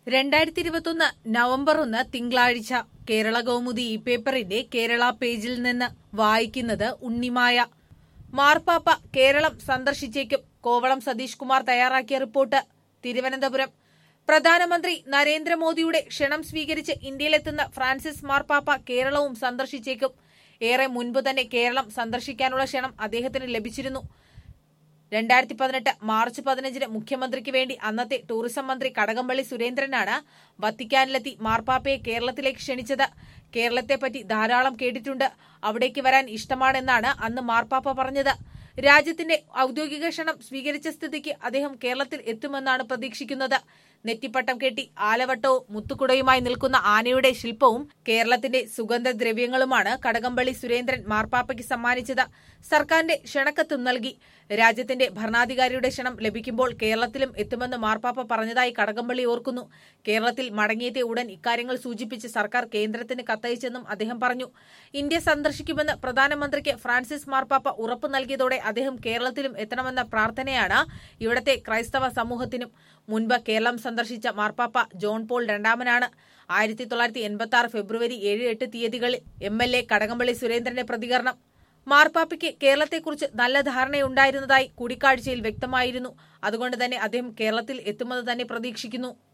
രണ്ടായിരത്തി ഇരുപത്തൊന്ന് നവംബർ ഒന്ന് തിങ്കളാഴ്ച കേരള കൗമുദി ഈ പേപ്പറിന്റെ കേരള പേജിൽ നിന്ന് വായിക്കുന്നത് ഉണ്ണിമായ മാർപ്പാപ്പ കേരളം സന്ദർശിച്ചേക്കും കോവളം സതീഷ് കുമാർ തയ്യാറാക്കിയ റിപ്പോർട്ട് തിരുവനന്തപുരം പ്രധാനമന്ത്രി നരേന്ദ്രമോദിയുടെ ക്ഷണം സ്വീകരിച്ച് ഇന്ത്യയിലെത്തുന്ന ഫ്രാൻസിസ് മാർപ്പാപ്പ കേരളവും സന്ദർശിച്ചേക്കും ഏറെ മുൻപ് തന്നെ കേരളം സന്ദർശിക്കാനുള്ള ക്ഷണം അദ്ദേഹത്തിന് ലഭിച്ചിരുന്നു രണ്ടായിരത്തി പതിനെട്ട് മാർച്ച് പതിനഞ്ചിന് മുഖ്യമന്ത്രിക്ക് വേണ്ടി അന്നത്തെ ടൂറിസം മന്ത്രി കടകംപള്ളി സുരേന്ദ്രനാണ് വത്തിക്കാനിലെത്തി മാർപ്പാപ്പയെ കേരളത്തിലേക്ക് ക്ഷണിച്ചത് കേരളത്തെപ്പറ്റി ധാരാളം കേട്ടിട്ടുണ്ട് അവിടേക്ക് വരാൻ ഇഷ്ടമാണെന്നാണ് അന്ന് മാർപ്പാപ്പ പറഞ്ഞത് രാജ്യത്തിന്റെ ഔദ്യോഗിക ക്ഷണം സ്വീകരിച്ച സ്ഥിതിക്ക് അദ്ദേഹം കേരളത്തിൽ എത്തുമെന്നാണ് പ്രതീക്ഷിക്കുന്നത് നെറ്റിപ്പട്ടം കെട്ടി ആലവട്ടവും മുത്തുകുടയുമായി നിൽക്കുന്ന ആനയുടെ ശില്പവും കേരളത്തിന്റെ സുഗന്ധദ്രവ്യങ്ങളുമാണ് കടകംപള്ളി സുരേന്ദ്രൻ മാർപ്പാപ്പയ്ക്ക് സമ്മാനിച്ചത് സർക്കാരിന്റെ ക്ഷണക്കത്തും നൽകി രാജ്യത്തിന്റെ ഭരണാധികാരിയുടെ ക്ഷണം ലഭിക്കുമ്പോൾ കേരളത്തിലും എത്തുമെന്ന് മാർപ്പാപ്പ പറഞ്ഞതായി കടകംപള്ളി ഓർക്കുന്നു കേരളത്തിൽ മടങ്ങിയെത്തിയ ഉടൻ ഇക്കാര്യങ്ങൾ സൂചിപ്പിച്ച് സർക്കാർ കേന്ദ്രത്തിന് കത്തയച്ചെന്നും അദ്ദേഹം പറഞ്ഞു ഇന്ത്യ സന്ദർശിക്കുമെന്ന് പ്രധാനമന്ത്രിക്ക് ഫ്രാൻസിസ് മാർപ്പാപ്പ ഉറപ്പു നൽകിയതോടെ അദ്ദേഹം കേരളത്തിലും എത്തണമെന്ന പ്രാർത്ഥനയാണ് ഇവിടത്തെ ക്രൈസ്തവ സമൂഹത്തിനും മുൻപ് കേരളം സന്ദർശിച്ച മാർപ്പാപ്പ ജോൺ പോൾ രണ്ടാമനാണ് ആയിരത്തി തൊള്ളായിരത്തി എൺപത്തി ആറ് ഫെബ്രുവരി ഏഴ് എട്ട് തീയതികളിൽ എം എൽ എ കടകംപള്ളി സുരേന്ദ്രന്റെ പ്രതികരണം മാർപ്പാപ്പയ്ക്ക് കേരളത്തെക്കുറിച്ച് നല്ല ധാരണയുണ്ടായിരുന്നതായി കൂടിക്കാഴ്ചയിൽ വ്യക്തമായിരുന്നു അതുകൊണ്ട് തന്നെ അദ്ദേഹം കേരളത്തിൽ എത്തുമെന്ന് തന്നെ പ്രതീക്ഷിക്കുന്നു